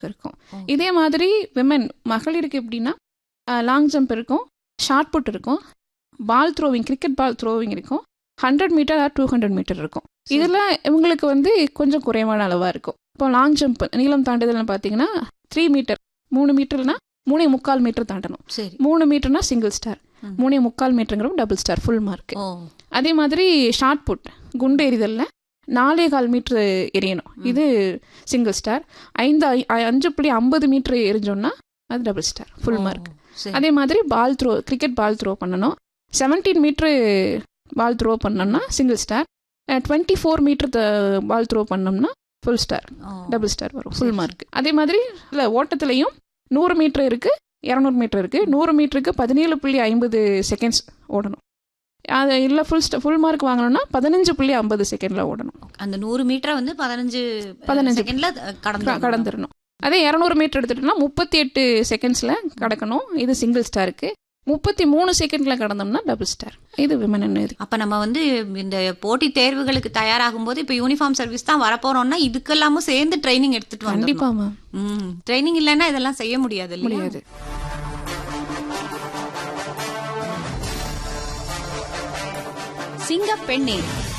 இருக்கும் இதே மாதிரி விமன் மகளிருக்கு எப்படின்னா லாங் ஜம்ப் இருக்கும் ஷார்ட் புட் இருக்கும் ball throwing cricket ball throwing இருக்கும் hundred metre or two hundred metre இருக்கும் இதில் இவங்களுக்கு வந்து கொஞ்சம் குறைவான அளவாக இருக்கும் இப்போ லாங் ஜம்ப் நீளம் தாண்டுதல்னு பார்த்தீங்கன்னா த்ரீ மீட்டர் மூணு மீட்டர்னா மூணே முக்கால் மீட்டர் தாண்டணும் சரி மூணு மீட்டர்னா சிங்கிள் ஸ்டார் ம். மூணே முக்கால் மீட்டருங்கிறப்ப டபுள் ஸ்டார் ஃபுல் மார்க் ஓ அதே மாதிரி ஷார்ட் புட் குண்டு எறிதல்ல நாலே கால் மீட்ரு எரியணும் இது சிங்கிள் ஸ்டார் ஐந்து ஐ- ஐ- அஞ்சு புள்ளி ஐம்பது மீட்ரு எரிஞ்சோம்னா அது டபுள் ஸ்டார் ஃபுல் ஓ, மார்க் சரி அதே மாதிரி ball throw cricket ball throw பண்ணணும் செவன்டீன் மீட்ரு பால் த்ரோ பண்ணோம்னா single star twenty four metre ball throw பண்ணோம்னா ஃபுல் ஸ்டார் ஓ, டபுள் ஸ்டார் வரும் ஃபுல் மார்க் அதே மாதிரி இல்லை ஓட்டத்துலையும் நூறு மீட்டர் இருக்குது இரநூறு மீட்டர் இருக்குது நூறு மீட்டருக்கு பதினேழு புள்ளி ஐம்பது செகண்ட்ஸ் ஓடணும் அது இல்லை ஃபுல் ஸ்ட ஃபுல் மார்க் வாங்கணும்னா பதினஞ்சு புள்ளி ஐம்பது செகண்டில் ஓடணும் அந்த நூறு மீட்டரை வந்து பதினஞ்சு பதினஞ்சு. செகண்ட்ல கடந்து க- கடந்துடணும் அதே இரநூறு மீட்டர் எடுத்துட்டோம்னா முப்பத்தி எட்டு செகண்ட்ஸில் கடக்கணும் இது சிங்கிள் ஸ்டாருக்கு முப்பத்தி மூணு செகண்டில் கடந்தோம்னா டபுள் ஸ்டார் இது விமன் இது அப்ப நம்ம வந்து இந்த போட்டி தேர்வுகளுக்கு தயாராகும் போது இப்ப யூனிஃபார்ம் சர்வீஸ் தான் வரப்போறோம்னா இதுக்கெல்லாமும் சேர்ந்து ட்ரைனிங் எடுத்துட்டு வந்துடணும் கண்டிப்பாக மேம் ம் ட்ரைனிங் இல்லைன்னா இதெல்லாம் செய்ய முடியாது இல்லையா? முடியாது சிங்கப்பெண்ணே